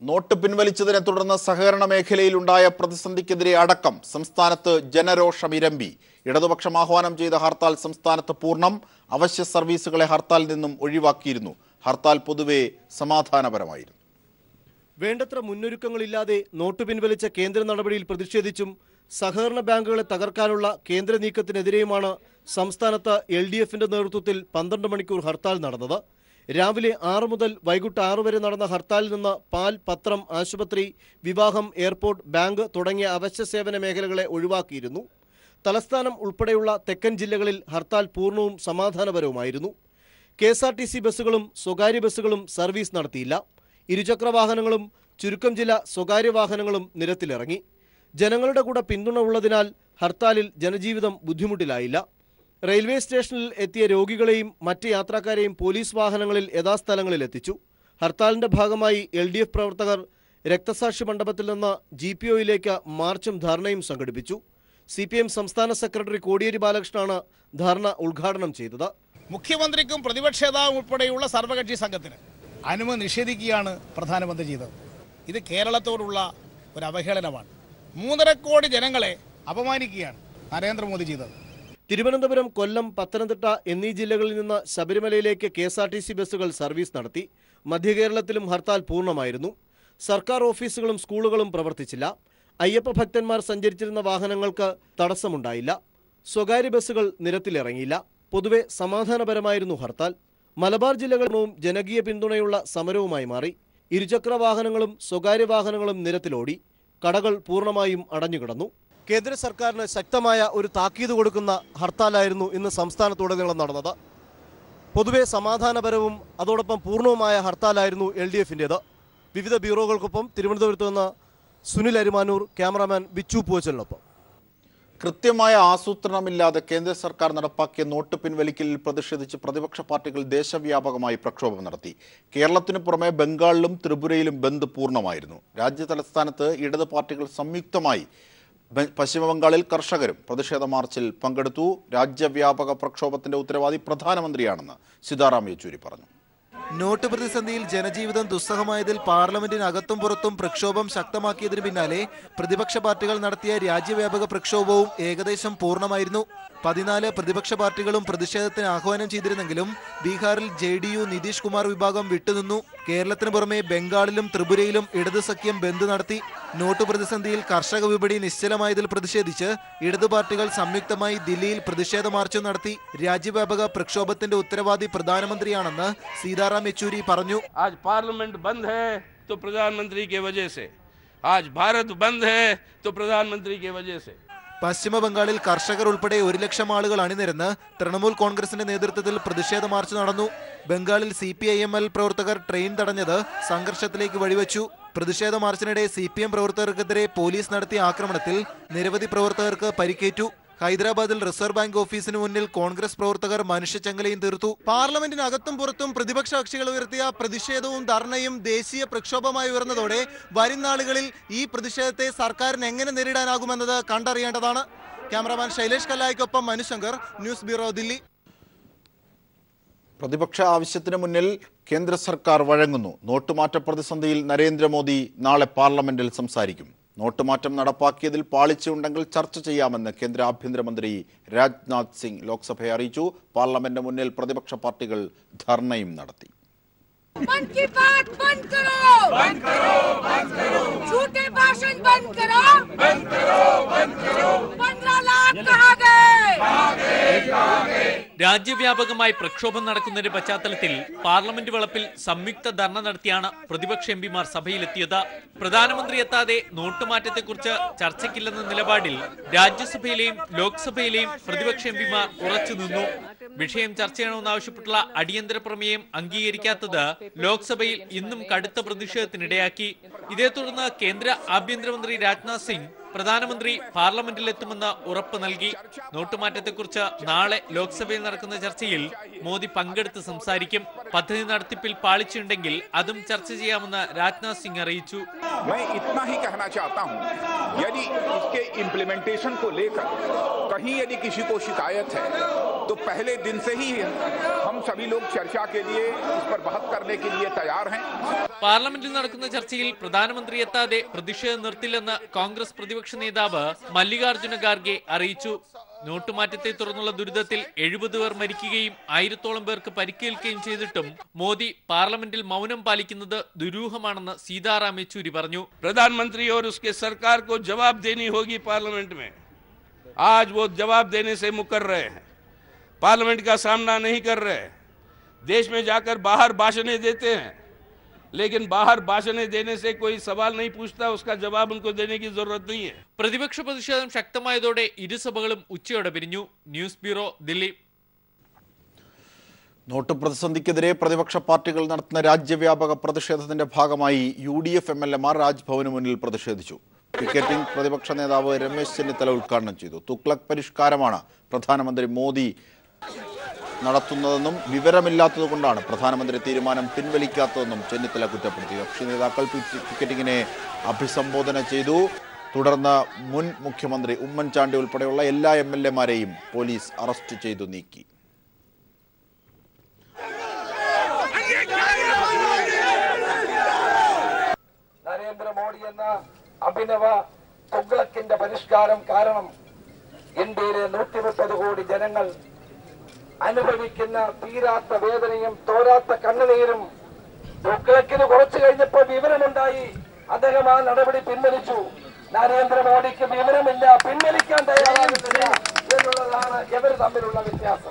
not പിൻവലിച്ചതിനെ തുടർന്ന് സഹകരണ മേഖലയിലുണ്ടായ പ്രതിസന്ധിക്കെതിരെ അടക്കം സംസ്ഥാനത്ത് ജനരോഷമിരമ്പി ഇടതുപക്ഷം ആഹ്വാനം ചെയ്ത ഹർത്താൽ സംസ്ഥാനത്ത് പൂർണ്ണം അവശ്യ സർവീസുകളെ ഹർത്താലിൽ നിന്നും ഒഴിവാക്കിയിരുന്നു ഹർത്താൽ പൊതുവെ സമാധാനപരമായിരുന്നു വേണ്ടത്ര മുന്നൊരുക്കങ്ങളില്ലാതെ നോട്ട് പിൻവലിച്ച കേന്ദ്ര നടപടിയിൽ പ്രതിഷേധിച്ചും സഹകരണ ബാങ്കുകളെ തകർക്കാനുള്ള കേന്ദ്ര നീക്കത്തിനെതിരെയുമാണ് സംസ്ഥാനത്ത് എൽ ഡി എഫിന്റെ നേതൃത്വത്തിൽ പന്ത്രണ്ട് മണിക്കൂർ ഹർത്താൽ നടന്നത് രാവിലെ ആറ് മുതൽ വൈകിട്ട് ആറ് വരെ നടന്ന ഹർത്താലിൽ നിന്ന് പാൽ പത്രം ആശുപത്രി വിവാഹം എയർപോർട്ട് ബാങ്ക് തുടങ്ങിയ അവശ്യ സേവന മേഖലകളെ ഒഴിവാക്കിയിരുന്നു തലസ്ഥാനം ഉൾപ്പെടെയുള്ള തെക്കൻ ജില്ലകളിൽ ഹർത്താൽ പൂർണ്ണവും സമാധാനപരവുമായിരുന്നു K S R T C ബസ്സുകളും സ്വകാര്യ ബസ്സുകളും സർവീസ് നടത്തിയില്ല ഇരുചക്ര വാഹനങ്ങളും ചുരുക്കം ചില സ്വകാര്യ വാഹനങ്ങളും നിരത്തിലിറങ്ങി ജനങ്ങളുടെ കൂടെ പിന്തുണ ഉള്ളതിനാൽ ഹർത്താലിൽ ജനജീവിതം ബുദ്ധിമുട്ടിലായില്ല റെയിൽവേ സ്റ്റേഷനിൽ എത്തിയ രോഗികളെയും മറ്റ് യാത്രക്കാരെയും പോലീസ് വാഹനങ്ങളിൽ യഥാസ്ഥലങ്ങളിൽ എത്തിച്ചു ഹർത്താലിന്റെ ഭാഗമായി എൽ ഡി എഫ് പ്രവർത്തകർ രക്തസാക്ഷി മണ്ഡപത്തിൽ നിന്ന് ജി പി ഒയിലേക്ക് മാർച്ചും ധർണയും സംഘടിപ്പിച്ചു സി പി എം സംസ്ഥാന സെക്രട്ടറി കോടിയേരി ബാലകൃഷ്ണനാണ് ധർണ ഉദ്ഘാടനം ചെയ്തത് മുഖ്യമന്ത്രിക്കും പ്രതിപക്ഷ നേതാവും ഉൾപ്പെടെയുള്ള സർവകക്ഷി സംഘത്തിന് അനുമതി നിഷേധിക്കുകയാണ് പ്രധാനമന്ത്രി ചെയ്തത് ഇത് കേരളത്തോടുള്ള ഒരു അവഹേളനമാണ് മൂന്നര കോടി ജനങ്ങളെ അപമാനിക്കുകയാണ് നരേന്ദ്രമോദി ചെയ്തത് തിരുവനന്തപുരം കൊല്ലം പത്തനംതിട്ട എന്നീ ജില്ലകളിൽ നിന്ന് ശബരിമലയിലേക്ക് K S R T C ബസ്സുകൾ സർവീസ് നടത്തി മധ്യകേരളത്തിലും ഹർത്താൽ പൂർണ്ണമായിരുന്നു സർക്കാർ ഓഫീസുകളും സ്കൂളുകളും പ്രവർത്തിച്ചില്ല അയ്യപ്പ ഭക്തന്മാർ സഞ്ചരിച്ചിരുന്ന വാഹനങ്ങൾക്ക് തടസ്സമുണ്ടായില്ല സ്വകാര്യ ബസ്സുകൾ നിരത്തിലിറങ്ങിയില്ല പൊതുവെ സമാധാനപരമായിരുന്നു ഹർത്താൽ മലബാർ ജില്ലകളും ജനകീയ പിന്തുണയുള്ള സമരവുമായി മാറി ഇരുചക്ര വാഹനങ്ങളും സ്വകാര്യ വാഹനങ്ങളും നിരത്തിലോടി കടകൾ പൂർണ്ണമായും അടഞ്ഞുകിടന്നു കേന്ദ്ര സർക്കാരിന് ശക്തമായ ഒരു താക്കീത് കൊടുക്കുന്ന ഹർത്താലായിരുന്നു ഇന്ന് സംസ്ഥാനത്തുടനീളം നടന്നത് പൊതുവെ സമാധാനപരവും അതോടൊപ്പം പൂർണ്ണവുമായ ഹർത്താലായിരുന്നു എൽ ഡി എഫിൻ്റേത് വിവിധ ബ്യൂറോകൾക്കൊപ്പം തിരുവനന്തപുരത്ത് നിന്ന് സുനിൽ അരിമാനൂർ ക്യാമറാമാൻ ബിച്ചു പൂച്ചലിനൊപ്പം കൃത്യമായ ആസൂത്രണമില്ലാതെ കേന്ദ്ര സർക്കാർ നടപ്പാക്കിയ നോട്ട് പിൻവലിക്കലിൽ പ്രതിഷേധിച്ച് പ്രതിപക്ഷ പാർട്ടികൾ ദേശവ്യാപകമായി പ്രക്ഷോഭം നടത്തി കേരളത്തിനു പുറമെ ബംഗാളിലും ത്രിപുരയിലും ബന്ദ് പൂർണ്ണമായിരുന്നു രാജ്യ തലസ്ഥാനത്ത് ഇടത് പാർട്ടികൾ സംയുക്തമായി ബ- പശ്ചിമബംഗാളിൽ കർഷകരും പ്രതിഷേധ മാർച്ചിൽ പങ്കെടുത്തു രാജ്യവ്യാപക പ്രക്ഷോഭത്തിന്റെ ഉത്തരവാദി പ്രധാനമന്ത്രിയാണെന്ന് സീതാറാം യെച്ചൂരി പറഞ്ഞു നോട്ട് പ്രതിസന്ധിയിൽ ജനജീവിതം ദുസ്സഹമായതിൽ പാർലമെന്റിനകത്തും പുറത്തും പ്രക്ഷോഭം ശക്തമാക്കിയതിനു പിന്നാലെ പ്രതിപക്ഷ പാർട്ടികൾ നടത്തിയ രാജ്യവ്യാപക പ്രക്ഷോഭവും ഏകദേശം പൂർണ്ണമായിരുന്നു പതിനാല് പ്രതിപക്ഷ പാർട്ടികളും പ്രതിഷേധത്തിന് ആഹ്വാനം ചെയ്തിരുന്നെങ്കിലും ബീഹാറിൽ J D U Nitish Kumar വിഭാഗം വിട്ടുനിന്നു കേരളത്തിന് പുറമെ ബംഗാളിലും ത്രിപുരയിലും ഇടതു സഖ്യം ബന്ദ് നടത്തി നോട്ട് പ്രതിസന്ധിയിൽ കർഷക വിപണി നിശ്ചലമായതിൽ പ്രതിഷേധിച്ച് ഇടതു പാർട്ടികൾ സംയുക്തമായി ദില്ലിയിൽ പ്രതിഷേധ മാർച്ചും നടത്തി രാജ്യവ്യാപക പ്രക്ഷോഭത്തിന്റെ ഉത്തരവാദി പ്രധാനമന്ത്രിയാണെന്ന് സീതാറാം യെച്ചൂരി പറഞ്ഞു आज पार्लियामेंट बंद है तो प्रधानमंत्री के वजह से आज भारत बंद है तो प्रधानमंत्री के वजह से പശ്ചിമ ബംഗാളിൽ കർഷകർ ഉൾപ്പെടെ ഒരു ലക്ഷം ആളുകൾ അണിനിരന്ന് തൃണമൂൽ കോൺഗ്രസിന്റെ നേതൃത്വത്തിൽ പ്രതിഷേധ മാർച്ച് നടന്നു ബംഗാളിൽ C P I M L പ്രവർത്തകർ ട്രെയിൻ തടഞ്ഞത് സംഘർഷത്തിലേക്ക് വഴിവെച്ചു പ്രതിഷേധ മാർച്ചിനിടെ സി പി എം പ്രവർത്തകർക്കെതിരെ പോലീസ് നടത്തിയ ആക്രമണത്തിൽ നിരവധി പ്രവർത്തകർക്ക് പരിക്കേറ്റു ഹൈദരാബാദിൽ റിസർവ് ബാങ്ക് ഓഫീസിന് മുന്നിൽ കോൺഗ്രസ് പ്രവർത്തകർ മനുഷ്യച്ചങ്ങലയും തീർത്തു പാർലമെന്റിനകത്തും പുറത്തും പ്രതിപക്ഷ കക്ഷികൾ ഉയർത്തിയ പ്രതിഷേധവും ധർണയും ദേശീയ പ്രക്ഷോഭമായി ഉയർന്നതോടെ വരും നാളുകളിൽ ഈ പ്രതിഷേധത്തെ സർക്കാരിന് എങ്ങനെ നേരിടാനാകുമെന്നത് കണ്ടറിയേണ്ടതാണ് ക്യാമറാമാൻ ശൈലേഷ് കല്ലായിക്കൊപ്പം മനുശങ്കർ ന്യൂസ് ബ്യൂറോ ദില്ലി പ്രതിപക്ഷ ആവശ്യത്തിന് മുന്നിൽ കേന്ദ്ര സർക്കാർ വഴങ്ങുന്നു നോട്ടുമാറ്റ പ്രതിസന്ധിയിൽ നരേന്ദ്രമോദി നാളെ പാർലമെന്റിൽ സംസാരിക്കും നോട്ടുമാറ്റം നടപ്പാക്കിയതിൽ പാളിച്ചയുണ്ടെങ്കിൽ ചർച്ച ചെയ്യാമെന്ന് കേന്ദ്ര ആഭ്യന്തരമന്ത്രി രാജ്നാഥ് സിംഗ് ലോക്സഭയെ അറിയിച്ചു പാർലമെന്റ് മുന്നിൽ പ്രതിപക്ഷ പാർട്ടികൾ ധർണയും നടത്തി मन की बात बंद करो बंद करो बंद करो झूठे भाषण बंद करो बंद करो बंद करो पंद्रह लाख कहा गए രാജ്യവ്യാപകമായി പ്രക്ഷോഭം നടക്കുന്നതിന്റെ പശ്ചാത്തലത്തിൽ പാർലമെന്റ് വളപ്പിൽ സംയുക്ത ധർണ നടത്തിയാണ് പ്രതിപക്ഷ എംപിമാർ സഭയിലെത്തിയത് പ്രധാനമന്ത്രി എത്താതെ നോട്ടുമാറ്റത്തെക്കുറിച്ച് ചർച്ചയ്ക്കില്ലെന്ന നിലപാടിൽ രാജ്യസഭയിലെയും ലോക്സഭയിലെയും പ്രതിപക്ഷ എംപിമാർ ഉറച്ചുനിന്നു വിഷയം ചർച്ച ചെയ്യണമെന്നാവശ്യപ്പെട്ടുള്ള അടിയന്തര പ്രമേയം അംഗീകരിക്കാത്തത് ലോക്സഭയിൽ ഇന്നും കടുത്ത പ്രതിഷേധത്തിനിടയാക്കി ഇതേ തുടർന്ന് കേന്ദ്ര ആഭ്യന്തരമന്ത്രി രാജ്നാഥ് സിംഗ് പ്രധാനമന്ത്രി പാർലമെന്റിലെത്തുമെന്ന് ഉറപ്പ് നൽകി നോട്ടുമാറ്റത്തെക്കുറിച്ച് നാളെ ലോക്സഭയിൽ നടക്കുന്ന ചർച്ചയിൽ മോദി പങ്കെടുത്ത് സംസാരിക്കും പദ്ധതി നടത്തിപ്പിൽ പാളിച്ചുണ്ടെങ്കിൽ അതും ചർച്ച ചെയ്യാമെന്ന് രാജ്നാഥ് സിംഗ് അറിയിച്ചു मैं इतना ही कहना चाहता हूं यदि इसके इम्प्लीमेंटेशन को लेकर कहीं यदि किसी को शिकायत है तो पहले दिन से ही हम सभी लोग चर्चा के लिए इस पर बहस करने के लिए तैयार हैं പാർലമെന്റിൽ നടക്കുന്ന ചർച്ചയിൽ പ്രധാനമന്ത്രി എത്താതെ പ്രതിഷേധം നിർത്തില്ലെന്ന് കോൺഗ്രസ് പ്രതിപക്ഷ നേതാവ് മല്ലികാർജുന ഖാർഗെ അറിയിച്ചു നോട്ടുമാറ്റത്തെ തുടർന്നുള്ള ദുരിതത്തിൽ എഴുപത് പേർ മരിക്കുകയും ആയിരത്തോളം പേർക്ക് പരിക്കേൽക്കുകയും ചെയ്തിട്ടും മോദി പാർലമെന്റിൽ മൗനം പാലിക്കുന്നത് ദുരൂഹമാണെന്ന് സീതാറാം യെച്ചൂരി പറഞ്ഞു प्रधानमंत्री और उसके सरकार को जवाब देनी होगी पार्लियामेंट में आज वो जवाब देने से मुकर रहे हैं पार्लियामेंट का सामना नहीं कर रहे देश में जाकर बाहर भाषणें देते हैं लेकिन बाहर भाषणें देने से कोई सवाल नहीं पूछता उसका जवाब उनको देने की जरूरत नहीं है പ്രതിപക്ഷ പ്രതിഷേധം ശക്തമായതോടെ ഇരുസഭകളും ഉച്ചയോടെ പിരിഞ്ഞു ന്യൂസ് ബ്യൂറോ ദില്ലി നോട്ട് പ്രതിസന്ധിക്കെതിരെ പ്രതിപക്ഷ പാർട്ടികൾ നടത്തുന്ന രാജ്യവ്യാപക പ്രതിഷേധത്തിന്റെ ഭാഗമായി U D F M L എമാർ രാജ്ഭവന് മുന്നിൽ പ്രതിഷേധിച്ചു പിക്കറ്റിംഗ് പ്രതിപക്ഷ നേതാവ് രമേശ് ചെന്നിത്തല ഉദ്ഘാടനം ചെയ്തു തുഗ്ലക് പരിഷ്കാരമാണ് പ്രധാനമന്ത്രി മോദി നടത്തുന്നതെന്നും വിവരമില്ലാത്തതുകൊണ്ടാണ് പ്രധാനമന്ത്രി തീരുമാനം പിൻവലിക്കാത്തതെന്നും ചെന്നിത്തല കുറ്റപ്പെടുത്തി കക്ഷി നേതാക്കൾ പി- പിക്കറ്റിങ്ങിനെ അഭിസംബോധന ചെയ്തു തുടർന്ന് മുൻ മുഖ്യമന്ത്രി ഉമ്മൻചാണ്ടി ഉൾപ്പെടെയുള്ള എല്ലാ എം എൽ എമാരെയും പോലീസ് അറസ്റ്റ് ചെയ്തു നീക്കി നരേന്ദ്രമോദി എന്ന അഭിനവ തുഗ്ലക്കിന്റെ പരിഷ്കാരം കാരണം ഇന്ത്യയിലെ നൂറ്റി മുപ്പത് കോടി ജനങ്ങൾ അനുഭവിക്കുന്ന തീരാത്ത വേദനയും തോരാത്ത കണ്ണുനീരും തുഗ്ലക്കിന് കുറച്ചു കഴിഞ്ഞപ്പോൾ വിവരമുണ്ടായി അദ്ദേഹം ആ നടപടി പിൻവലിച്ചു നരേന്ദ്രമോദിക്ക് വിവരമില്ല പിൻവലിക്കാൻ തയ്യാറാകുന്നില്ല എന്നുള്ളതാണ് ഇവർ തമ്മിലുള്ള വ്യത്യാസം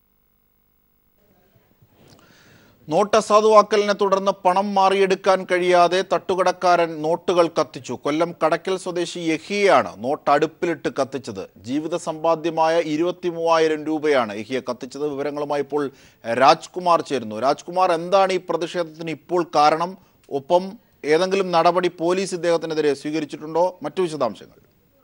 നോട്ട് അസാധുവാക്കലിനെ തുടർന്ന് പണം മാറിയെടുക്കാൻ കഴിയാതെ തട്ടുകടക്കാരൻ നോട്ടുകൾ കത്തിച്ചു കൊല്ലം കടക്കൽ സ്വദേശി യഹിയാണ് നോട്ട് അടുപ്പിലിട്ട് കത്തിച്ചത് ജീവിത സമ്പാദ്യമായ ഇരുപത്തി മൂവായിരം രൂപയാണ് യഹിയ കത്തിച്ചത് വിവരങ്ങളുമായി ഇപ്പോൾ രാജ്കുമാർ ചേരുന്നു രാജ്കുമാർ എന്താണ് ഈ പ്രതിഷേധത്തിന് ഇപ്പോൾ കാരണം ഒപ്പം ഏതെങ്കിലും നടപടി പോലീസ് ഇദ്ദേഹത്തിനെതിരെ സ്വീകരിച്ചിട്ടുണ്ടോ മറ്റു വിശദാംശങ്ങൾ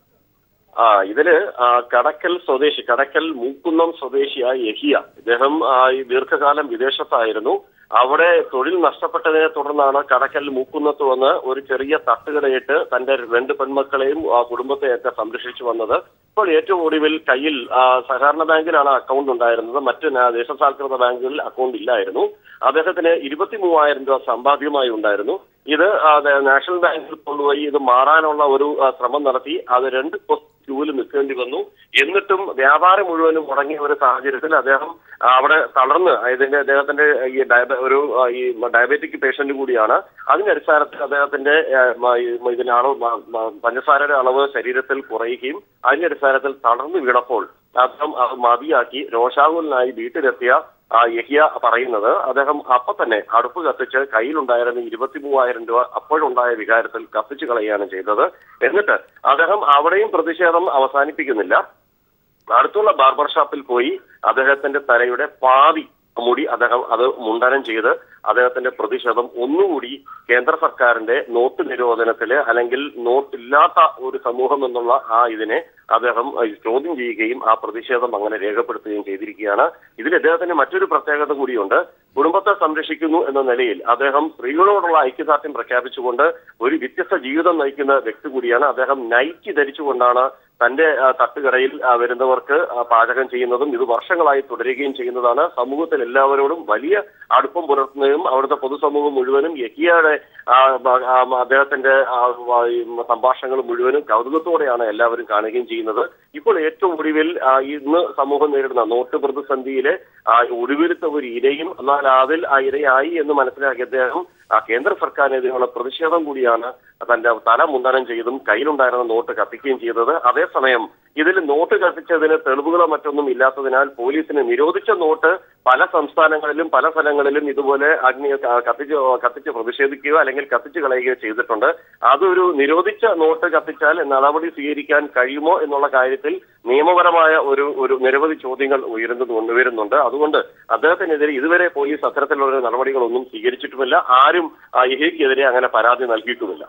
ആ ഇതില് ആ, കടക്കൽ സ്വദേശി കടക്കൽ മൂക്കുന്നം സ്വദേശിയായ യഹിയ ഇദ്ദേഹം ആ, ഈ ദീർഘകാലം വിദേശത്തായിരുന്നു അവിടെ തൊഴിൽ നഷ്ടപ്പെട്ടതിനെ തുടർന്നാണ് കടക്കൽ മൂക്കുന്നത്ത് വന്ന് ഒരു ചെറിയ തട്ടുകടയിട്ട് തന്റെ രണ്ട് പെൺമക്കളെയും ആ, കുടുംബത്തെയൊക്കെ സംരക്ഷിച്ചു വന്നത് ഇപ്പോൾ ഏറ്റവും ഒടുവിൽ കയ്യിൽ ആ, സഹകരണ ബാങ്കിലാണ് അക്കൗണ്ട് ഉണ്ടായിരുന്നത് മറ്റ് നാ- ദേശസാൽകൃത ബാങ്കുകളിൽ അക്കൗണ്ട് ഇല്ലായിരുന്നു അദ്ദേഹത്തിന് ഇരുപത്തി മൂവായിരം രൂപ സമ്പാദ്യമായി ഉണ്ടായിരുന്നു ഇത് ആ, ദ- നാഷണൽ ബാങ്കിൽ കൊണ്ടുപോയി ഇത് മാറാനുള്ള ഒരു ആ, ശ്രമം നടത്തി അത് രണ്ട് ദിവസം ക്യൂവിൽ നിൽക്കേണ്ടി വന്നു എന്നിട്ടും വ്യാപാരം മുഴുവനും മുടങ്ങിയ ഒരു സാഹചര്യത്തിൽ അദ്ദേഹം ആ, അവിടെ തളർന്ന് ഇതിന്റെ അദ്ദേഹത്തിന്റെ ഈ ഡയബ ഒരു ആ, ഈ ഡയബറ്റിക് പേഷ്യന്റ് കൂടിയാണ് അതിന്റെ അടിസ്ഥാനത്തിൽ അദ്ദേഹത്തിന്റെ ആ, മ- ഈ ഇതിന്റെ അളവ് മ- മ- പഞ്ചസാരയുടെ അളവ് ശരീരത്തിൽ കുറയുകയും അതിന്റെ അടിസ്ഥാനത്തിൽ തളർന്നു വീണപ്പോൾ അദ്ദേഹം അത് മതിയാക്കി രോഷാകുലനായി വീട്ടിലെത്തിയ ആ യഹിയ പറയുന്നത് അദ്ദേഹം അപ്പൊ തന്നെ അടുപ്പ് കത്തിച്ച് കയ്യിലുണ്ടായിരുന്ന ഇരുപത്തി മൂവായിരം രൂപ അപ്പോഴുണ്ടായ വികാരത്തിൽ കത്തിച്ചു കളയുകയാണ് ചെയ്തത് എന്നിട്ട് അദ്ദേഹം അവിടെയും പ്രതിഷേധം അവസാനിപ്പിക്കുന്നില്ല അടുത്തുള്ള ബാർബർ ഷോപ്പിൽ പോയി അദ്ദേഹത്തിന്റെ തലയുടെ പാതി മുടി അദ്ദേഹം അത് മുണ്ടനം ചെയ്ത് അദ്ദേഹത്തിന്റെ പ്രതിഷേധം ഒന്നുകൂടി കേന്ദ്ര സർക്കാരിന്റെ നോട്ട് നിരോധനത്തില് അല്ലെങ്കിൽ നോട്ടില്ലാത്ത ഒരു സമൂഹം എന്നുള്ള ആ ഇതിനെ അദ്ദേഹം അഹ് ചോദ്യം ചെയ്യുകയും ആ പ്രതിഷേധം അങ്ങനെ രേഖപ്പെടുത്തുകയും ചെയ്തിരിക്കുകയാണ് ഇതിൽ അദ്ദേഹത്തിന് മറ്റൊരു പ്രത്യേകത കൂടിയുണ്ട് കുടുംബത്തെ സംരക്ഷിക്കുന്നു എന്ന നിലയിൽ അദ്ദേഹം സ്ത്രീകളോടുള്ള ഐക്യദാർഢ്യം പ്രഖ്യാപിച്ചുകൊണ്ട് ഒരു വ്യത്യസ്ത ജീവിതം നയിക്കുന്ന വ്യക്തി കൂടിയാണ് അദ്ദേഹം നൈറ്റി ധരിച്ചുകൊണ്ടാണ് തന്റെ ആ, തട്ടുകടയിൽ ആ, വരുന്നവർക്ക് ആ, പാചകം ചെയ്യുന്നതും ഇത് വർഷങ്ങളായി തുടരുകയും ചെയ്യുന്നതാണ് സമൂഹത്തിൽ എല്ലാവരോടും വലിയ അടുപ്പം പുലർത്തുന്നതും അവിടുത്തെ പൊതുസമൂഹം മുഴുവനും യക്കിയയുടെ ആ, ബ- ആ, അദ്ദേഹത്തിന്റെ ആ, വ- ഈ സംഭാഷണങ്ങൾ മുഴുവനും കൗതുകത്തോടെയാണ് എല്ലാവരും കാണുകയും ചെയ്യുന്നത് ഇപ്പോൾ ഏറ്റവും ഒടുവിൽ ആ, ഇന്ന് സമൂഹം നേരിടുന്ന നോട്ട് പ്രതിസന്ധിയിലെ ആ, ഒടുവിലത്തെ ഒരു ഇരയും എന്നാൽ അതിൽ ആ ഇരയായി എന്ന് മനസ്സിലാക്കിയ അദ്ദേഹം ആ കേന്ദ്ര സർക്കാരിനെതിരെയുള്ള പ്രതിഷേധം കൂടിയാണ് തന്റെ തല മുണ്ടനം ചെയ്തും കയ്യിലുണ്ടായിരുന്ന നോട്ട് കത്തിക്കുകയും ചെയ്തത് അതേസമയം ഇതിൽ നോട്ട് കത്തിച്ചതിന് തെളിവുകളോ മറ്റൊന്നും ഇല്ലാത്തതിനാൽ പോലീസിന് നിരോധിച്ച നോട്ട് പല സംസ്ഥാനങ്ങളിലും പല സ്ഥലങ്ങളിലും ഇതുപോലെ അഗ്നി ക- കത്തിച്ച് കത്തിച്ച് പ്രതിഷേധിക്കുകയോ അല്ലെങ്കിൽ കത്തിച്ച് കളയുകയോ ചെയ്തിട്ടുണ്ട് അതൊരു നിരോധിച്ച നോട്ട് കത്തിച്ചാൽ നടപടി സ്വീകരിക്കാൻ കഴിയുമോ എന്നുള്ള കാര്യത്തിൽ നിയമപരമായ ഒരു ഒരു നിരവധി ചോദ്യങ്ങൾ ഉയരുന്നത് കൊണ്ടുവരുന്നുണ്ട് അതുകൊണ്ട് അദ്ദേഹത്തിനെതിരെ ഇതുവരെ പോലീസ് അത്തരത്തിലുള്ള ഒരു നടപടികളൊന്നും സ്വീകരിച്ചിട്ടുമില്ല ആരും ആ ഇഹയ്ക്കെതിരെ അങ്ങനെ പരാതി നൽകിയിട്ടുമില്ല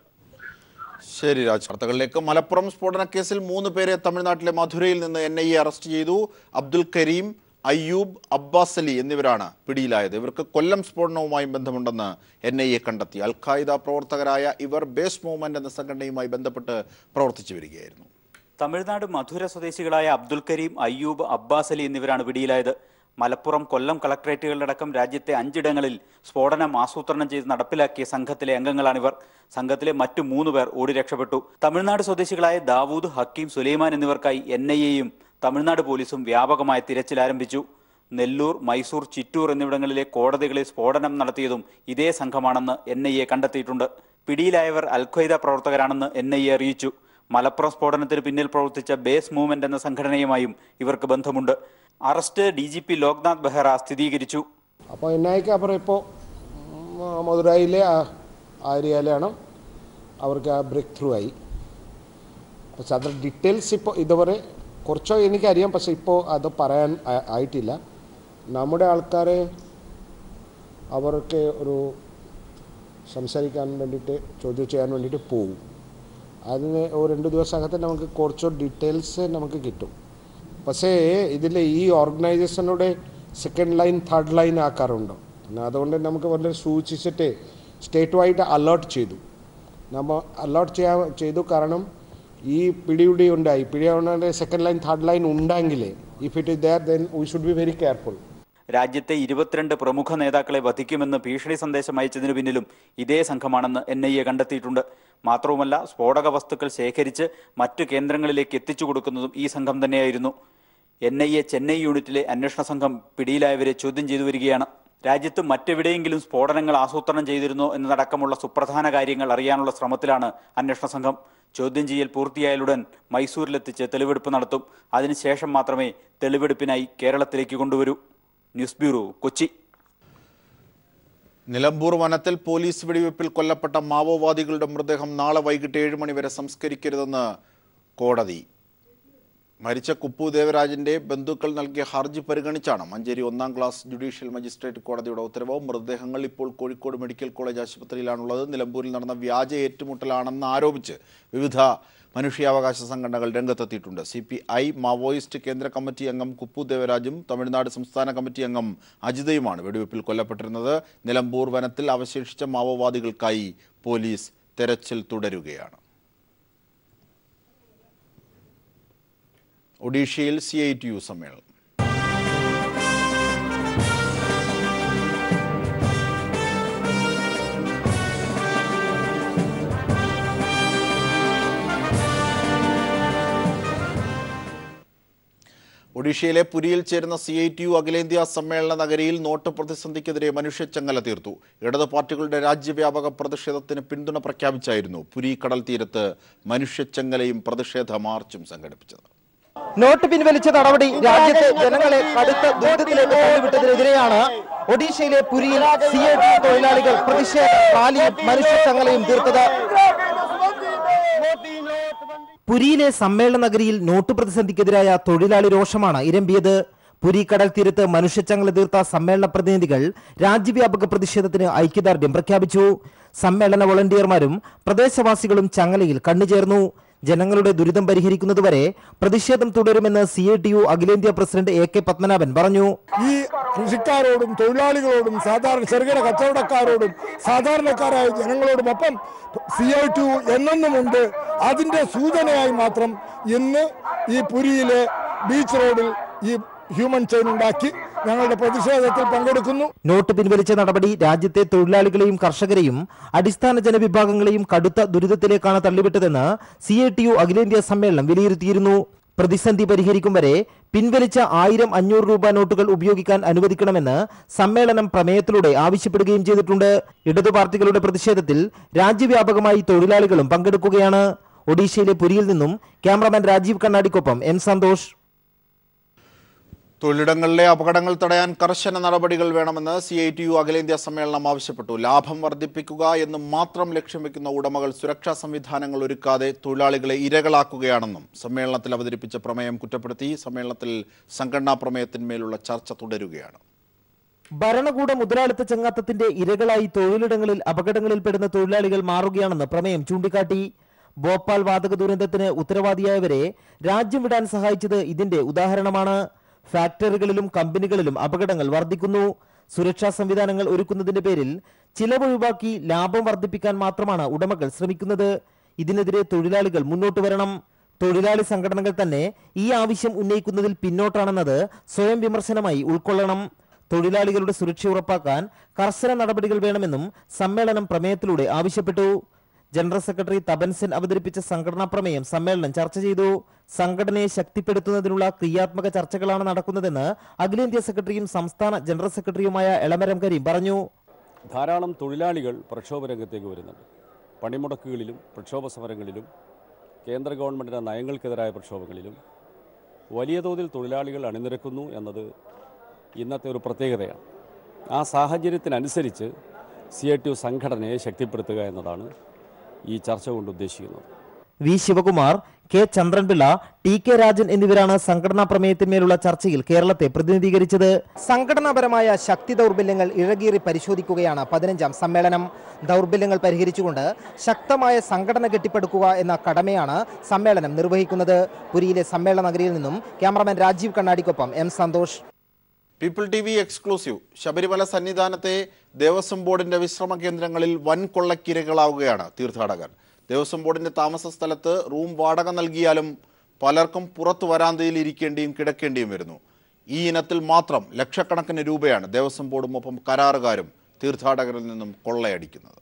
ശരി രാജ് വാർത്തകളിലേക്ക് മലപ്പുറം സ്ഫോടന കേസിൽ മൂന്ന് പേരെ തമിഴ്നാട്ടിലെ മധുരയിൽ നിന്ന് എൻ ഐ എ അറസ്റ്റ് ചെയ്തു അബ്ദുൽ കരീം അയ്യൂബ് അബ്ബാസ് അലി എന്നിവരാണ് പിടിയിലായത് ഇവർക്ക് കൊല്ലം സ്ഫോടനവുമായും ബന്ധമുണ്ടെന്ന് എൻ ഐ എ കണ്ടെത്തി അൽ ഖായിദ പ്രവർത്തകരായ ഇവർ ബേസ് മൂവ്മെന്റ് എന്ന സംഘടനയുമായി ബന്ധപ്പെട്ട് പ്രവർത്തിച്ചു വരികയായിരുന്നു തമിഴ്നാട് മധുര സ്വദേശികളായ അബ്ദുൽ കരീം അയ്യൂബ് അബ്ബാസ് അലി എന്നിവരാണ് പിടിയിലായത് മലപ്പുറം കൊല്ലം കളക്ടറേറ്റുകളിലടക്കം രാജ്യത്തെ അഞ്ചിടങ്ങളിൽ സ്ഫോടനം ആസൂത്രണം ചെയ്ത് നടപ്പിലാക്കിയ സംഘത്തിലെ അംഗങ്ങളാണിവർ സംഘത്തിലെ മറ്റു മൂന്ന് പേർ ഓടി രക്ഷപ്പെട്ടു തമിഴ്നാട് സ്വദേശികളായ ദാവൂദ് ഹക്കീം സുലൈമാൻ എന്നിവർക്കായി എൻ ഐ എയും തമിഴ്നാട് പോലീസും വ്യാപകമായ തിരച്ചിൽ ആരംഭിച്ചു നെല്ലൂർ മൈസൂർ ചിറ്റൂർ എന്നിവിടങ്ങളിലെ കോടതികളിൽ സ്ഫോടനം നടത്തിയതും ഇതേ സംഘമാണെന്ന് എൻ ഐ എ കണ്ടെത്തിയിട്ടുണ്ട് പിടിയിലായവർ അൽഖ്വയ്ദ പ്രവർത്തകരാണെന്ന് എൻ ഐ എ അറിയിച്ചു മലപ്പുറം സ്ഫോടനത്തിന് പിന്നിൽ പ്രവർത്തിച്ച ബേസ് മൂവ്മെന്റ് എന്ന സംഘടനയുമായും ഇവർക്ക് ബന്ധമുണ്ട് arrest D G P Loknath Behera സ്ഥിരീകരിച്ചു അപ്പോൾ എൻ ഐക്ക് അപ്പുറം ഇപ്പോൾ മധുരയിലെ ആ ഏരിയയിലാണ് അവർക്ക് ആ ബ്രേക്ക് ത്രൂ ആയി പക്ഷെ അതിൻ്റെ ഡീറ്റെയിൽസ് ഇപ്പോൾ ഇതുവരെ കുറച്ചോ എനിക്കറിയാം പക്ഷെ ഇപ്പോൾ അത് പറയാൻ ആ- ആയിട്ടില്ല നമ്മുടെ ആൾക്കാരെ അവർക്ക് ഒരു സംസാരിക്കാൻ വേണ്ടിയിട്ട് ചോദ്യം ചെയ്യാൻ വേണ്ടിയിട്ട് പോകും അതിന് ഒരു രണ്ട് ദിവസത്തിനകത്ത് നമുക്ക് കുറച്ച് ഡീറ്റെയിൽസ് നമുക്ക് കിട്ടും പക്ഷേ ഇതിൽ ഈ ഓർഗനൈസേഷനുടെ സെക്കൻഡ് ലൈൻ തേർഡ് ലൈൻ ആക്കാറുണ്ട് പിന്നെ അതുകൊണ്ട് നമുക്ക് വളരെ സൂക്ഷിച്ചിട്ട് സ്റ്റേറ്റ് വൈഡ് അലേർട്ട് ചെയ്തു നമ്മൾ അലേർട്ട് ചെയ്യാൻ ചെയ്തു കാരണം ഈ പിടിയുടി ഉണ്ടായി പിടിയുടെ സെക്കൻഡ് ലൈൻ തേർഡ് ലൈൻ ഉണ്ടെങ്കിൽ if it is there then we should be very careful രാജ്യത്തെ ഇരുപത്തിരണ്ട് പ്രമുഖ നേതാക്കളെ വധിക്കുമെന്ന് ഭീഷണി സന്ദേശം അയച്ചതിനു പിന്നിലും ഇതേ സംഘമാണെന്ന് എൻ ഐ എ കണ്ടെത്തിയിട്ടുണ്ട് മാത്രവുമല്ല സ്ഫോടക വസ്തുക്കൾ ശേഖരിച്ച് മറ്റു കേന്ദ്രങ്ങളിലേക്ക് എത്തിച്ചു കൊടുക്കുന്നതും ഈ സംഘം തന്നെയായിരുന്നു എൻ ഐ എ ചെന്നൈ യൂണിറ്റിലെ അന്വേഷണ സംഘം പിടിയിലായവരെ ചോദ്യം ചെയ്തു വരികയാണ് രാജ്യത്ത് മറ്റെവിടെയെങ്കിലും സ്ഫോടനങ്ങൾ ആസൂത്രണം ചെയ്തിരുന്നോ എന്നതടക്കമുള്ള സുപ്രധാന കാര്യങ്ങൾ അറിയാനുള്ള ശ്രമത്തിലാണ് അന്വേഷണ സംഘം ചോദ്യം ചെയ്യൽ പൂർത്തിയായാലുടൻ മൈസൂരിലെത്തിച്ച് തെളിവെടുപ്പ് നടത്തും അതിനുശേഷം മാത്രമേ തെളിവെടുപ്പിനായി കേരളത്തിലേക്ക് കൊണ്ടുവരൂ ന്യൂസ് ബ്യൂറോ കൊച്ചി നിലമ്പൂർ വനത്തിൽ പോലീസ് വെടിവെപ്പിൽ കൊല്ലപ്പെട്ട മാവോവാദികളുടെ മൃതദേഹം നാളെ വൈകിട്ട് ഏഴ് മണിവരെ സംസ്കരിക്കരുതെന്ന് കോടതി മരിച്ച കുപ്പു ദേവരാജിന്റെ ബന്ധുക്കൾ നൽകിയ ഹർജി പരിഗണിച്ചാണ് മഞ്ചേരി ഒന്നാം ക്ലാസ് ജുഡീഷ്യൽ മജിസ്ട്രേറ്റ് കോടതിയുടെ ഉത്തരവ് മൃതദേഹങ്ങൾ ഇപ്പോൾ കോഴിക്കോട് മെഡിക്കൽ കോളേജ് ആശുപത്രിയിലാണുള്ളത് നിലമ്പൂരിൽ നടന്ന വ്യാജ ഏറ്റുമുട്ടലാണെന്ന് ആരോപിച്ച് വിവിധ മനുഷ്യാവകാശ സംഘടനകൾ രംഗത്തെത്തിയിട്ടുണ്ട് സി പി ഐ മാവോയിസ്റ്റ് കേന്ദ്ര കമ്മിറ്റി അംഗം കുപ്പു ദേവരാജും തമിഴ്നാട് സംസ്ഥാന കമ്മിറ്റി അംഗം അജിതയുമാണ് വെടിവെപ്പിൽ കൊല്ലപ്പെട്ടിരുന്നത് നിലമ്പൂർ വനത്തിൽ അവശേഷിച്ച മാവോവാദികൾക്കായി പോലീസ് തെരച്ചിൽ തുടരുകയാണ് ഒഡീഷയിൽ സി ഐ ടി യു സമ്മേളനം ഒഡീഷയിലെ പുരിയിൽ ചേരുന്ന സി ഐ ടി യു അഖിലേന്ത്യാ സമ്മേളന നഗരിയിൽ നോട്ട് പ്രതിസന്ധിക്കെതിരെ മനുഷ്യച്ചങ്ങല തീർത്തു ഇടത് പാർട്ടികളുടെ രാജ്യവ്യാപക പ്രതിഷേധത്തിന് പിന്തുണ പ്രഖ്യാപിച്ചായിരുന്നു പുരി കടൽ തീരത്ത് മനുഷ്യച്ചങ്ങലയും പ്രതിഷേധ മാർച്ചും സംഘടിപ്പിച്ചത് നോട്ട് പിൻവലിച്ച നടപടി രാജ്യത്തെ ജനങ്ങളെ കടുത്ത ദുരിതത്തിലേക്ക് തള്ളിവിട്ടതിനെതിരെയാണ് ഒഡീഷയിലെ പുരിയിൽ സി ഐ ടി തൊഴിലാളികൾ പ്രതിഷേധ റാലിയും മനുഷ്യച്ചങ്ങലയും തീർത്തത് പുരിയിലെ സമ്മേളന നഗരിയിൽ നോട്ട് പ്രതിസന്ധിക്കെതിരായ തൊഴിലാളി രോഷമാണ് ഇരമ്പിയത് പുരി കടൽ തീരത്ത് മനുഷ്യച്ചങ്ങല തീർത്ത സമ്മേളന പ്രതിനിധികൾ രാജ്യവ്യാപക പ്രതിഷേധത്തിന് ഐക്യദാർഢ്യം പ്രഖ്യാപിച്ചു സമ്മേളന വോളണ്ടിയർമാരും പ്രദേശവാസികളും ചങ്ങലയിൽ കണ്ണുചേർന്നു ജനങ്ങളുടെ ദുരിതം പരിഹരിക്കുന്നതുവരെ പ്രതിഷേധം തുടരുമെന്ന് സി ഐ ടി യു അഖിലേന്ത്യാ പ്രസിഡന്റ് എ കെ പത്മനാഭൻ പറഞ്ഞു ഈ കൃഷിക്കാരോടും തൊഴിലാളികളോടും സാധാരണ ചെറുകിട കച്ചവടക്കാരോടും സാധാരണക്കാരായ ജനങ്ങളോടും ഒപ്പം സി ഐ ടി യു എന്നെന്നുമുണ്ട് അതിന്റെ സൂചനയായി മാത്രം ഇന്ന് ഈ പുരിയിലെ ബീച്ച് റോഡിൽ ഈ ഹ്യൂമൻ ചെയിൻ ഉണ്ടാക്കി ഞങ്ങളുടെ പ്രതിഷേധത്തിൽ പങ്കെടുക്കുന്നു നോട്ട് പിൻവലിച്ച നടപടി രാജ്യത്തെ തൊഴിലാളികളെയും കർഷകരെയും അടിസ്ഥാന ജനവിഭാഗങ്ങളെയും കടുത്ത ദുരിതത്തിലേക്കാണ് തള്ളിവിട്ടതെന്ന് സി ഐ ടി യു അഖിലേന്ത്യാ സമ്മേളനം വിലയിരുത്തിയിരുന്നു പ്രതിസന്ധി പരിഹരിക്കും വരെ പിൻവലിച്ച ആയിരം അഞ്ഞൂറ് രൂപ നോട്ടുകൾ ഉപയോഗിക്കാൻ അനുവദിക്കണമെന്ന് സമ്മേളനം പ്രമേയത്തിലൂടെ ആവശ്യപ്പെടുകയും ചെയ്തിട്ടുണ്ട് ഇടതു പാർട്ടികളുടെ പ്രതിഷേധത്തിൽ രാജ്യവ്യാപകമായി തൊഴിലാളികളും പങ്കെടുക്കുകയാണ് ഒഡീഷയിലെ പുരിയിൽ നിന്നും ക്യാമറാമാൻ രാജീവ് കണ്ണാടിക്കൊപ്പം എം സന്തോഷ് തൊഴിലിടങ്ങളിലെ അപകടങ്ങൾ തടയാൻ കർശന നടപടികൾ വേണമെന്ന് സി ഐ ടി യു അഖിലേന്ത്യാ സമ്മേളനം ആവശ്യപ്പെട്ടു ലാഭം വർദ്ധിപ്പിക്കുക എന്ന് മാത്രം ലക്ഷ്യം വെക്കുന്ന ഉടമകൾ സുരക്ഷാ സംവിധാനങ്ങൾ ഒരുക്കാതെ തൊഴിലാളികളെ ഇരകളാക്കുകയാണെന്നും സമ്മേളനത്തിൽ അവതരിപ്പിച്ച പ്രമേയം കുറ്റപ്പെടുത്തി സമ്മേളനത്തിൽ സംഘടനാ പ്രമേയത്തിന്മേലുള്ള ചർച്ച തുടരുകയാണ് ഭരണകൂട മുതലാളിത്ത ചങ്ങാത്തത്തിന്റെ ഇരകളായി തൊഴിലിടങ്ങളിൽ അപകടങ്ങളിൽപ്പെടുന്ന തൊഴിലാളികൾ മാറുകയാണെന്ന് പ്രമേയം ചൂണ്ടിക്കാട്ടി ഭോപ്പാൽ വാതക ദുരന്തത്തിന് ഉത്തരവാദിയായവരെ രാജ്യം വിടാൻ സഹായിച്ചത് ഇതിന്റെ ഉദാഹരണമാണ് ഫാക്ടറികളിലും കമ്പനികളിലും അപകടങ്ങൾ വർദ്ധിക്കുന്നു സുരക്ഷാ സംവിധാനങ്ങൾ ഒരുക്കുന്നതിന്റെ പേരിൽ ചിലവൊഴിവാക്കി ലാഭം വർദ്ധിപ്പിക്കാൻ മാത്രമാണ് ഉടമകൾ ശ്രമിക്കുന്നത് ഇതിനെതിരെ തൊഴിലാളികൾ മുന്നോട്ട് വരണം തൊഴിലാളി സംഘടനകൾ തന്നെ ഈ ആവശ്യം ഉന്നയിക്കുന്നതിൽ പിന്നോട്ടാണെന്നത് സ്വയം വിമർശനമായി ഉൾക്കൊള്ളണം തൊഴിലാളികളുടെ സുരക്ഷ ഉറപ്പാക്കാൻ കർശന നടപടികൾ വേണമെന്നും സമ്മേളനം പ്രമേയത്തിലൂടെ ആവശ്യപ്പെട്ടു ജനറൽ സെക്രട്ടറി തപൻ സെൻ അവതരിപ്പിച്ച സംഘടനാ പ്രമേയം സമ്മേളനം ചർച്ച ചെയ്തു സംഘടനയെ ശക്തിപ്പെടുത്തുന്നതിനുള്ള ക്രിയാത്മക ചർച്ചകളാണ് നടക്കുന്നതെന്ന് അഖിലേന്ത്യാ സെക്രട്ടറിയും സംസ്ഥാന ജനറൽ സെക്രട്ടറിയുമായ എളമരം കരീം പറഞ്ഞു ധാരാളം തൊഴിലാളികൾ പ്രക്ഷോഭ രംഗത്തേക്ക് വരുന്നുണ്ട് പണിമുടക്കുകളിലും പ്രക്ഷോഭ സമരങ്ങളിലും കേന്ദ്ര ഗവൺമെൻറ്റിൻ്റെ നയങ്ങൾക്കെതിരായ പ്രക്ഷോഭങ്ങളിലും വലിയ തോതിൽ തൊഴിലാളികൾ അണിനിരക്കുന്നു എന്നത് ഇന്നത്തെ ഒരു പ്രത്യേകതയാണ് ആ സാഹചര്യത്തിനനുസരിച്ച് സി ഐ ടി യു സംഘടനയെ ശക്തിപ്പെടുത്തുക എന്നതാണ് ഈ ചർച്ച കൊണ്ട് ഉദ്ദേശിക്കുന്നത് V Shivakumar K Chandran Pillai T K Rajan എന്നിവരാണ് സംഘടനാ പ്രമേയത്തിന്മേലുള്ള ചർച്ചയിൽ കേരളത്തെ പ്രതിനിധീകരിച്ചത് സംഘടനാപരമായ ശക്തി ദൗർബല്യങ്ങൾ ഇഴകീറി പരിശോധിക്കുകയാണ് പതിനഞ്ചാം സമ്മേളനം ദൗർബല്യങ്ങൾ പരിഹരിച്ചുകൊണ്ട് ശക്തമായ സംഘടന കെട്ടിപ്പടുക്കുക എന്ന കടമയാണ് സമ്മേളനം നിർവഹിക്കുന്നത് പുരിയിലെ സമ്മേളന നഗരിയിൽ നിന്നും ക്യാമറമാൻ രാജീവ് കണ്ണാടിക്കൊപ്പം M Santhosh people T V exclusive Sabarimala സന്നിധാനത്തെ ദേവസ്വം ബോർഡിന്റെ വിശ്രമ കേന്ദ്രങ്ങളിൽ വൻ കൊള്ളക്കിരകളാവുകയാണ് തീർത്ഥാടകർ ദേവസ്വം ബോർഡിന്റെ താമസ സ്ഥലത്ത് റൂം വാടക നൽകിയാലും പലർക്കും പുറത്തു വരാന്തയിൽ ഇരിക്കേണ്ടിയും കിടക്കേണ്ടിയും വരുന്നു ഈ ഇനത്തിൽ മാത്രം ലക്ഷക്കണക്കിന് രൂപയാണ് ദേവസ്വം ബോർഡും ഒപ്പം കരാറുകാരും തീർത്ഥാടകരിൽ നിന്നും കൊള്ളയടിക്കുന്നത്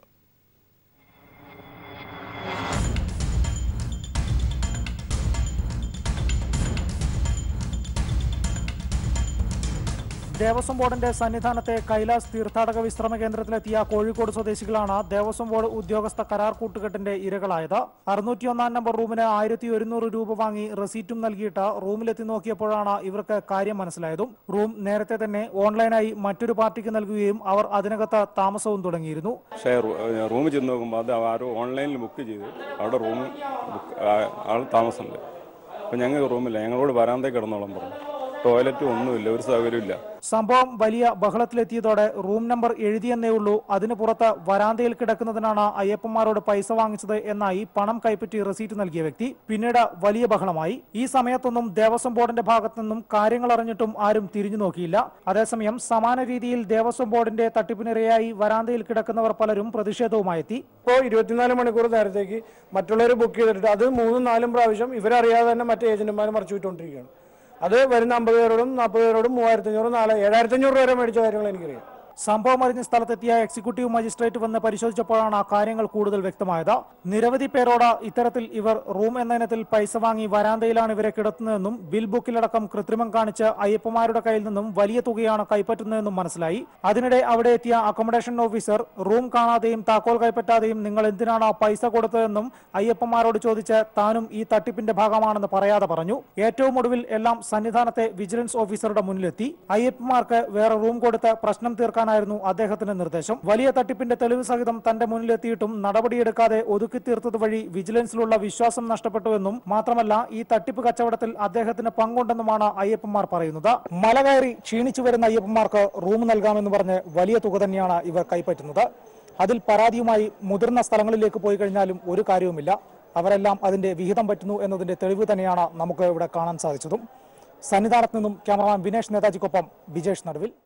ദേവസ്വം ബോർഡിന്റെ സന്നിധാനത്തെ കൈലാസ് തീർത്ഥാടക വിശ്രമ കേന്ദ്രത്തിലെത്തിയ കോഴിക്കോട് സ്വദേശികളാണ് ദേവസ്വം ബോർഡ് ഉദ്യോഗസ്ഥ കരാർ കൂട്ടുകെട്ടിന്റെ ഇരകളായത് അറുന്നൂറ്റിയൊന്നാം നമ്പർ റൂമിന് ആയിരത്തി ഒരുന്നൂറ് രൂപ വാങ്ങി റെസീറ്റും നൽകിയിട്ട് റൂമിലെത്തി നോക്കിയപ്പോഴാണ് ഇവർക്ക് കാര്യം മനസ്സിലായതും റൂം നേരത്തെ തന്നെ ഓൺലൈനായി മറ്റൊരു പാർട്ടിക്ക് നൽകുകയും അവർ അതിനകത്ത് താമസവും തുടങ്ങിയിരുന്നു പക്ഷേ റൂമിൽ ചെന്ന് നോക്കുമ്പോൾ അത് ആരോ ഓൺലൈനിൽ ബുക്ക് ചെയ്ത് അവിടെ റൂം ബുക്ക് ആൾ താമസമുണ്ട് അപ്പം ഞങ്ങൾക്ക് റൂമില്ല ഞങ്ങളോട് വരാന്തേ കിടന്നോളം പറഞ്ഞു ടോയ്ലറ്റും ഒന്നുമില്ല ഒരു സൗകര്യമില്ല സംഭവം വലിയ ബഹളത്തിലെത്തിയതോടെ റൂം നമ്പർ എഴുതിയെന്നേ ഉള്ളൂ അതിന് പുറത്ത് വരാന്തയിൽ കിടക്കുന്നതിനാണ് അയ്യപ്പന്മാരോട് പൈസ വാങ്ങിച്ചത് എന്നായി പണം കൈപ്പറ്റി റെസീറ്റ് നൽകിയ വ്യക്തി പിന്നീട് വലിയ ബഹളമായി ഈ സമയത്തൊന്നും ദേവസ്വം ബോർഡിന്റെ ഭാഗത്തു നിന്നും കാര്യങ്ങൾ അറിഞ്ഞിട്ടും ആരും തിരിഞ്ഞു നോക്കിയില്ല അതേസമയം സമാന രീതിയിൽ ദേവസ്വം ബോർഡിന്റെ തട്ടിപ്പിനിരയായി വരാന്തയിൽ കിടക്കുന്നവർ പലരും പ്രതിഷേധവുമായെത്തി ഇപ്പോൾ ഇരുപത്തിനാല് മണിക്കൂർ നേരത്തേക്ക് മറ്റുള്ളവർ ബുക്ക് ചെയ്തിട്ട് അത് മൂന്നും നാലും പ്രാവശ്യം ഇവരറിയാതെ തന്നെ മറ്റേ ഏജന്റുമാർ മറിച്ചു വിട്ടുകൊണ്ടിരിക്കുകയാണ് അത് വരുന്ന അമ്പത് പേരോടും നാൽപ്പത് പേരോടും മൂവായിരത്തി അഞ്ഞൂറ് നാല് ഏഴായിരത്തി അഞ്ഞൂറ് വരെ മേടിച്ച കാര്യങ്ങൾ എനിക്കറിയാം സംഭവം അറിഞ്ഞ സ്ഥലത്തെത്തിയ എക്സിക്യൂട്ടീവ് മജിസ്ട്രേറ്റ് വന്ന് പരിശോധിച്ചപ്പോഴാണ് കാര്യങ്ങൾ കൂടുതൽ വ്യക്തമായത് നിരവധി പേരോട് ഇത്തരത്തിൽ ഇവർ റൂം എന്ന ഇനത്തിൽ പൈസ വാങ്ങി വരാന്തയിലാണ് ഇവരെ കിടത്തുന്നതെന്നും ബിൽ ബുക്കിലടക്കം കൃത്രിമം കാണിച്ച് അയ്യപ്പന്മാരുടെ കയ്യിൽ നിന്നും വലിയ തുകയാണ് കൈപ്പറ്റുന്നതെന്നും മനസ്സിലായി അതിനിടെ അവിടെ എത്തിയ അക്കോമഡേഷൻ ഓഫീസർ റൂം കാണാതെയും താക്കോൽ കൈപ്പറ്റാതെയും നിങ്ങൾ എന്തിനാണ് പൈസ കൊടുത്തതെന്നും അയ്യപ്പന്മാരോട് ചോദിച്ച് താനും ഈ തട്ടിപ്പിന്റെ ഭാഗമാണെന്ന് പറയാതെ പറഞ്ഞു ഏറ്റവും ഒടുവിൽ എല്ലാം സന്നിധാനത്തെ വിജിലൻസ് ഓഫീസറുടെ മുന്നിലെത്തി അയ്യപ്പന്മാർക്ക് വേറെ റൂം കൊടുത്ത് പ്രശ്നം തീർക്കാനായിരുന്നു അദ്ദേഹത്തിന്റെ നിർദ്ദേശം വലിയ തട്ടിപ്പിന്റെ തെളിവ് സഹിതം തന്റെ മുന്നിലെത്തിയിട്ടും നടപടിയെടുക്കാതെ ഒതുക്കി തീർത്തത് വഴി വിജിലൻസിലുള്ള വിശ്വാസം നഷ്ടപ്പെട്ടുവെന്നും മാത്രമല്ല ഈ തട്ടിപ്പ് കച്ചവടത്തിൽ അദ്ദേഹത്തിന് പങ്കുണ്ടെന്നുമാണ് അയ്യപ്പന്മാർ പറയുന്നത് മല കയറി ക്ഷീണിച്ചു വരുന്ന അയ്യപ്പന്മാർക്ക് റൂം നൽകാമെന്ന് പറഞ്ഞ് വലിയ തുക തന്നെയാണ് ഇവർ കൈപ്പറ്റുന്നത് അതിൽ പരാതിയുമായി മുതിർന്ന സ്ഥലങ്ങളിലേക്ക് പോയി കഴിഞ്ഞാലും ഒരു കാര്യവുമില്ല അവരെല്ലാം അതിന്റെ വിഹിതം പറ്റുന്നു എന്നതിന്റെ തെളിവ് തന്നെയാണ് നമുക്ക് ഇവിടെ കാണാൻ സാധിച്ചതും സന്നിധാനത്ത് നിന്നും ക്യാമറമാൻ വിനേഷ് നേതാജിക്കൊപ്പം ബിജേഷ് നടുവിൽ